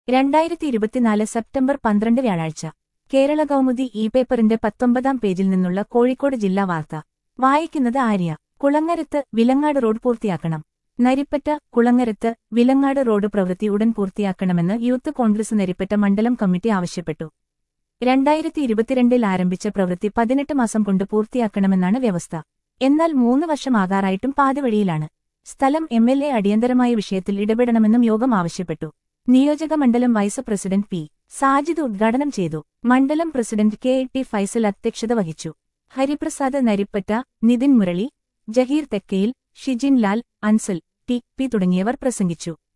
രണ്ടായിരത്തി ഇരുപത്തിനാല് സെപ്റ്റംബർ പന്ത്രണ്ട് വ്യാഴാഴ്ച കേരള കൗമുദി ഇ പേപ്പറിന്റെ പത്തൊമ്പതാം പേജിൽ നിന്നുള്ള കോഴിക്കോട് ജില്ലാ വാർത്ത വായിക്കുന്നത് ആര്യ കുളങ്ങരത്ത് വിലങ്ങാട് റോഡ് പൂർത്തിയാക്കണം നരിപ്പറ്റ കുളങ്ങരത്ത് വിലങ്ങാട് റോഡ് പ്രവൃത്തി ഉടൻ പൂർത്തിയാക്കണമെന്ന് യൂത്ത് കോൺഗ്രസ് നരിപ്പറ്റ മണ്ഡലം കമ്മിറ്റി ആവശ്യപ്പെട്ടു രണ്ടായിരത്തി ഇരുപത്തിരണ്ടിൽ ആരംഭിച്ച പ്രവൃത്തി പതിനെട്ട് മാസം കൊണ്ട് പൂർത്തിയാക്കണമെന്നാണ് വ്യവസ്ഥ എന്നാൽ മൂന്ന് വർഷമാകാറായിട്ടും പാതിവഴിയിലാണ് സ്ഥലം എം എൽ എ അടിയന്തരമായ വിഷയത്തിൽ ഇടപെടണമെന്നും യോഗം ആവശ്യപ്പെട്ടു നിയോജക മണ്ഡലം വൈസ് പ്രസിഡന്റ് പി സാജിദ് ഉദ്ഘാടനം ചെയ്തു മണ്ഡലം പ്രസിഡന്റ് കെ ടി ഫൈസൽ അധ്യക്ഷത വഹിച്ചു ഹരിപ്രസാദ് നരിപ്പറ്റ നിതിൻ മുരളി ജഹീർ തെക്കയിൽ ഷിജിൻ ലാൽ അൻസൽ ടി പി തുടങ്ങിയവർ പ്രസംഗിച്ചു